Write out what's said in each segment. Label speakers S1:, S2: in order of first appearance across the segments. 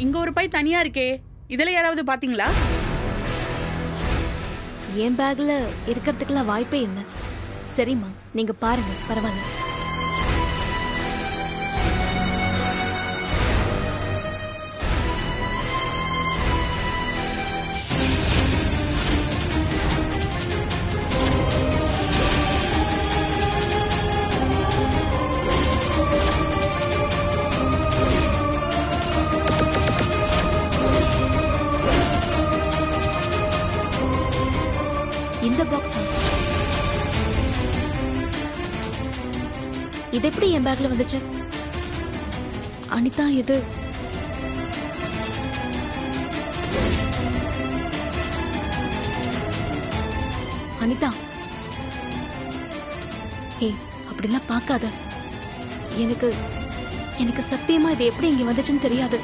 S1: இங்க ஒரு பை தனியா இருக்கே இதுல யாராவது பாத்தீங்களா
S2: என் பேக்ல இருக்கிறதுக்கெல்லாம் வாய்ப்பே இல்லை சரிம்மா நீங்க பாருங்க பரவாயில்ல இந்த பாக்ஸா இது எப்படி என் பேக்ல வந்துச்சு அனிதா இது அனிதா ஏய் அப்படிலாம் பார்க்காத எனக்கு எனக்கு சத்தியமா இது எப்படி இங்க வந்துச்சுன்னு தெரியாது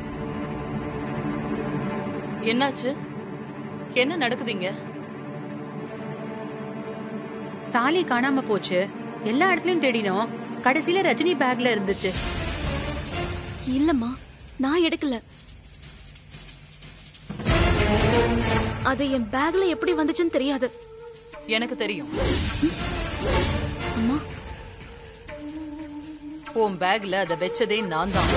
S3: என்னாச்சு என்ன நடக்குதுங்க
S4: தாலி காணாம போச்சு எல்லா இடத்துலயும் தேடினோம் கடைசியில ரஜினி பேக்ல இருந்துச்சு
S2: இல்லம்மா நான் எடுக்கல அது என் பேக்ல எப்படி வந்துச்சுன்னு தெரியாது
S3: எனக்கு தெரியும்
S2: அம்மா
S3: உன் பேக்ல அத வச்சதே நான் தான்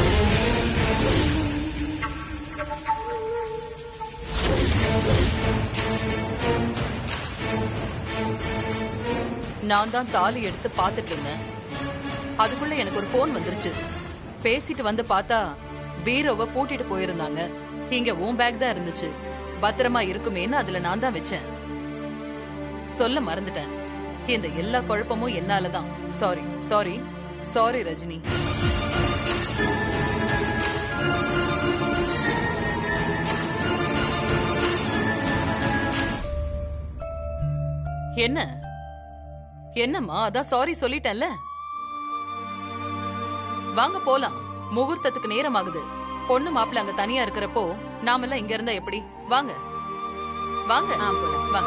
S3: நான் தான் தாலி எடுத்து பார்த்துட்டு இருந்தேன் அதுக்குள்ள எனக்கு ஒரு ஃபோன் வந்துருச்சு பேசிட்டு வந்து பார்த்தா பீரோவை பூட்டிட்டு போயிருந்தாங்க இங்க உன் பேக் தான் இருந்துச்சு பத்திரமா இருக்குமேன்னு அதுல நான் தான் வச்சேன் சொல்ல மறந்துட்டேன் இந்த எல்லா குழப்பமும் என்னாலதான் சாரி சாரி சாரி ரஜினி என்ன என்னம்மா அதான் சாரி சொல்லிட்டேன்ல வாங்க போலாம் முகூர்த்தத்துக்கு நேரம் ஆகுது பொண்ணு மாப்பிள்ள அங்க தனியா இருக்கிறப்போ நாமெல்லாம் இங்க இருந்தா எப்படி வாங்க வாங்க
S4: ஆ, போலாம்.
S3: வாங்க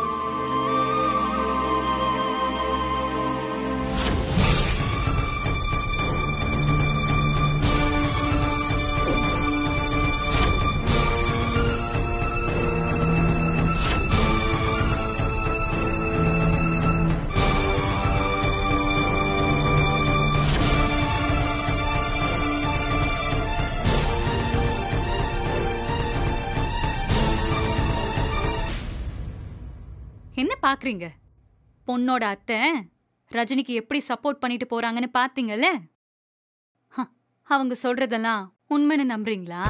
S5: என்ன பாக்குறீங்க பொண்ணோட அத்தை ரஜினிக்கு எப்படி சப்போர்ட் பண்ணிட்டு போறாங்கன்னு பாத்தீங்கல்ல ஹ, அவங்க சொல்றதெல்லாம் உண்மைன்னு நம்புறீங்களா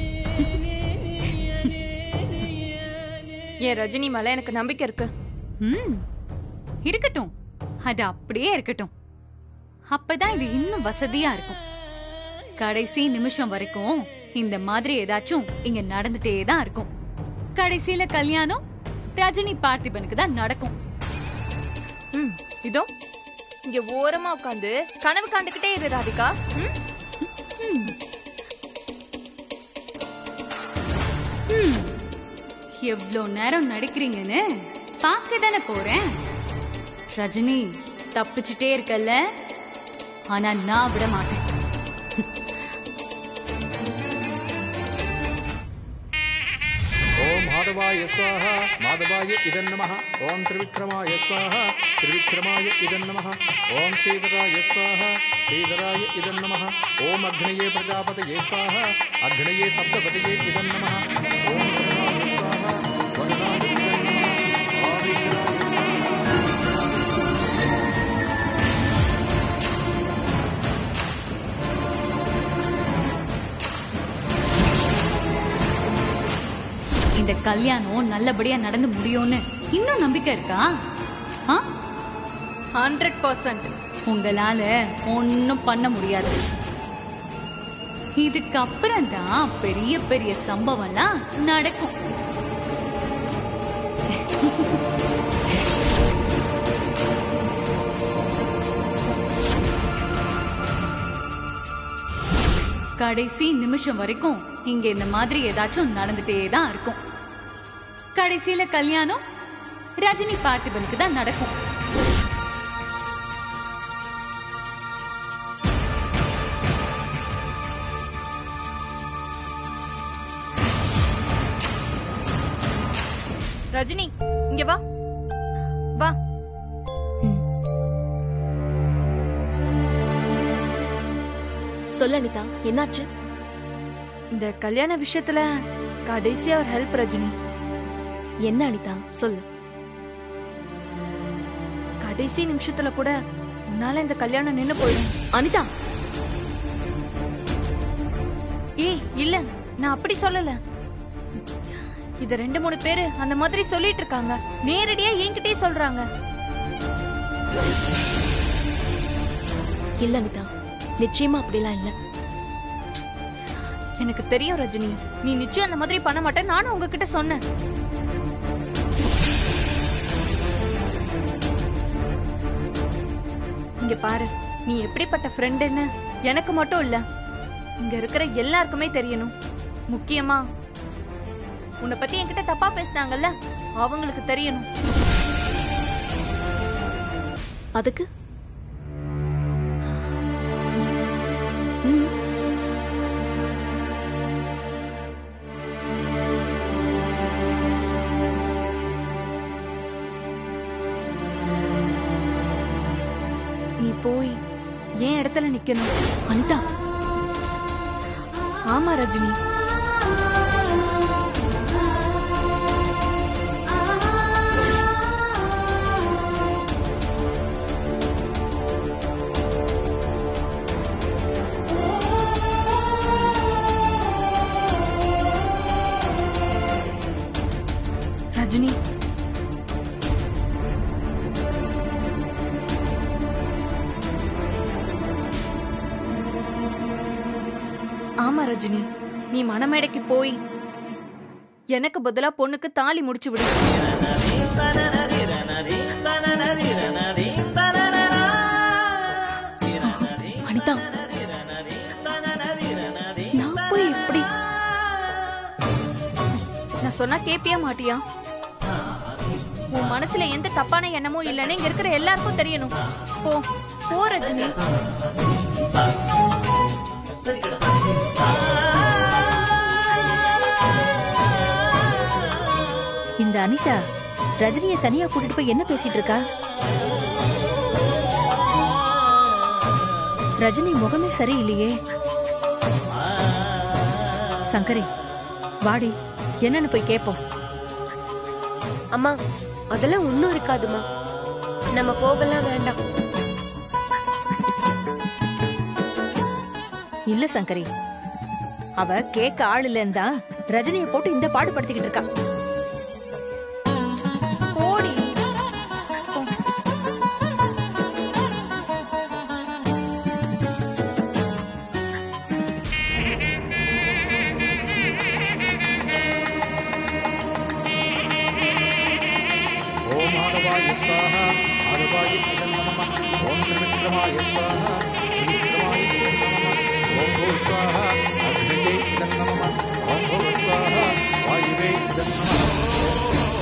S6: என் ரஜினி மேல எனக்கு நம்பிக்கை இருக்கு
S5: ம் இருக்கட்டும் அது அப்படியே இருக்கட்டும் அப்பதான் இது இன்னும் வசதியா இருக்கும் கடைசி நிமிஷம் வரைக்கும் இந்த மாதிரி ஏதாச்சும் இங்க நடந்துட்டே தான் இருக்கும் கடைசியில கல்யாணம் ரஜினி பார்த்திபனுக்கு தான் நடக்கும்
S6: ம் இதோ இங்க ஓரமா உட்காந்து கனவு காண்டுகிட்டே இரு ராதிகா ம்?
S5: ம். ம். எவ்ளோ நேரம் நடிக்கிறீங்கன்னு பார்க்க தானே போறேன் ரஜினி தப்பிச்சுட்டே இருக்கல்ல ஆனா நான் விட மாட்டேன்
S7: ஓம் மாதவாய ஸ்வாஹா மாதவாய இதன் நமः ஓம் திரிவிக்ரமாய ஸ்வாஹா திரிவிக்ரமாய இதன் நமः ஓம் ஸ்ரீதராய ஸ்வாஹா ஸ்ரீதராய இதன் நமः ஓம் அக்னயே பிரஜாபதயே ஸ்வாஹா அக்னயே சப்தபதயே இதன் நமः ஓம் வருணாய ஸ்வாஹா வருணாய இதன் நமः ஆதித்யாய ஸ்வாஹா
S5: இந்த கல்யாணம் நல்லபடியா நடந்து முடியும்னு இன்னும் நம்பிக்கை இருக்கா ஆ
S6: ஹண்ட்ரட் பர்சன்ட்
S5: உங்களால ஒன்னும் பண்ண முடியாது இதுக்கு அப்புறம் தான் பெரிய பெரிய சம்பவம்லாம் நடக்கும் கடைசி நிமிஷம் வரைக்கும் இங்க இந்த மாதிரி ஏதாச்சும் நடந்துட்டே தான் இருக்கும் கடைசியில கல்யாணம் ரஜினி பார்த்திபனுக்கு தான் நடக்கும்
S6: ரஜினி இங்க வா வா
S2: சொல்லு அனிதா என்னாச்சு
S6: இந்த கல்யாண விஷயத்துல கடைசியா ஒரு ஹெல்ப் ரஜினி
S2: என்ன அனிதா சொல்லு
S6: கடைசி நிமிஷத்துல கூட உன்னால இந்த கல்யாணம் நின்னு போயிடும்
S2: அனிதா
S6: ஏய் இல்ல நான் அப்படி சொல்லல இத ரெண்டு மூணு பேரு அந்த மாதிரி சொல்லிட்டு இருக்காங்க நேரடியா என்கிட்டயே சொல்றாங்க
S2: இல்ல அனிதா நிச்சயமா அப்படிலாம் இல்ல
S6: எனக்கு தெரியும் ரஜினி நீ நிச்சயம் அந்த மாதிரி பண்ண மாட்டேன் நானும் உங்ககிட்ட சொன்னேன் இங்க பாரு நீ எப்படிப்பட்ட ஃப்ரெண்டுன்னு எனக்கு மட்டும் இல்ல இங்க இருக்கிற எல்லாருக்குமே தெரியணும் முக்கியமா உன்னை பத்தி என்கிட்ட தப்பா பேசினாங்கல்ல அவங்களுக்கு தெரியணும்
S2: அதுக்கு ம்,
S6: நீ போய் ஏன் இடத்துல நிக்கணும்
S2: அனிதா
S6: ஆமா ரஜினி ரஜினி ஆமா ரஜினி நீ மணமேடைக்கு போய் எனக்கு பதிலா பொண்ணுக்கு தாலி முடிச்சு விடு
S2: அனிதா நான் போய் எப்படி
S6: நான் சொன்னா கேப்பியா மாட்டியா உன் மனசுல எந்த தப்பான எண்ணமும் இல்லைன்னு இங்க இருக்கிற எல்லாருக்கும் தெரியணும் போ போ ரஜினி
S8: இந்த அனிதா ரஜினிய தனியா கூட்டிட்டு போய் என்ன பேசிட்டு இருக்கா ரஜினி முகமே சரியில்லையே சங்கரி வாடி என்னன்னு போய் கேப்போம்
S9: அம்மா அதெல்லாம் ஒண்ணும் இருக்காதுமா நம்ம போகலாம் வேண்டாம்
S8: இல்ல சங்கரி அவ கேட்க ஆள் இல்லைன்னு தான் ரஜினிய போட்டு இந்த பாடுபடுத்திக்கிட்டு இருக்கா
S6: போடி
S7: ஓம் மாதவாய ஸ்வாஹா மாதவாய இதன் நமம ஓம் திரிவிக்ரமாய ஸ்வாஹா திரிவிக்ரமாய இதன் நமம ஓம் பூ ஸ்வாஹா அக்னியே இதன் நமம ஓம் பூ ஸ்வாஹா வாயுவே இதன் நமம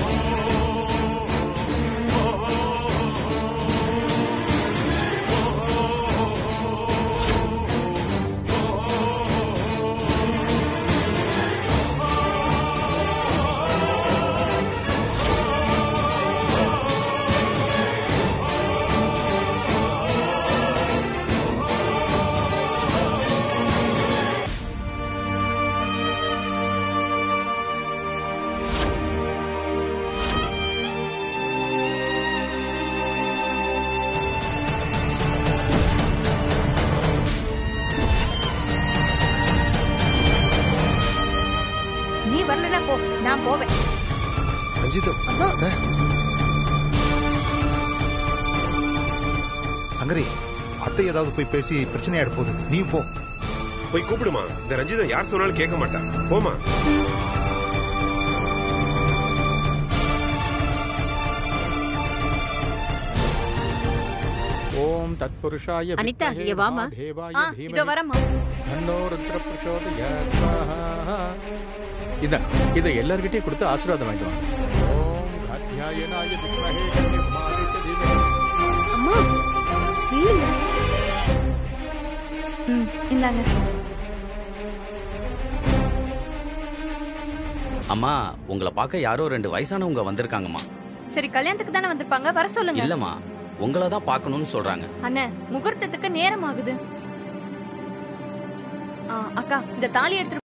S8: நீ வரலனா போ நான் போவேன்
S10: ரஞ்சிதம் அத்தை. சங்கரி அத்தை ஏதாவது போய் பேசி பிரச்சனையாட போகுது நீ போ
S11: போய் கூப்பிடுமா இந்த ரஞ்சிதா யார் சொன்னாலும் கேட்க மாட்டா போமா
S7: ஓம் தத்புருஷாய
S8: அனிதா,
S7: வித்மஹே
S8: இங்க வாம்மா.
S7: மகாதேவாய
S6: ஆ
S7: தீமஹி
S6: இதோ வரமா
S7: தன்னோ ருத்ர பிரசோதயாத் ஸ்வாஹா. இத இத எல்லார்கிட்டயும் கொடுத்து ஆசீர்வாதம் வாங்கிட்டு வாங்க ஓம் காத்யாயனாய வித்மஹே கன்னிகுமாரி ச தீமஹி
S9: அம்மா இல்லைங்க
S6: ம் இந்தாங்க
S12: அம்மா உங்களை பார்க்க யாரோ ரெண்டு வயசானவங்க வந்திருக்காங்கம்மா
S6: சரி கல்யாணத்துக்கு தானே வந்திருப்பாங்க வர சொல்லுங்க
S12: இல்லம்மா உங்களை தான் பார்க்கணும்னு சொல்றாங்க
S6: அண்ணே முகூர்த்தத்துக்கு நேரம் ஆகுது ஆ, அக்கா இந்த தாலி எடுத்து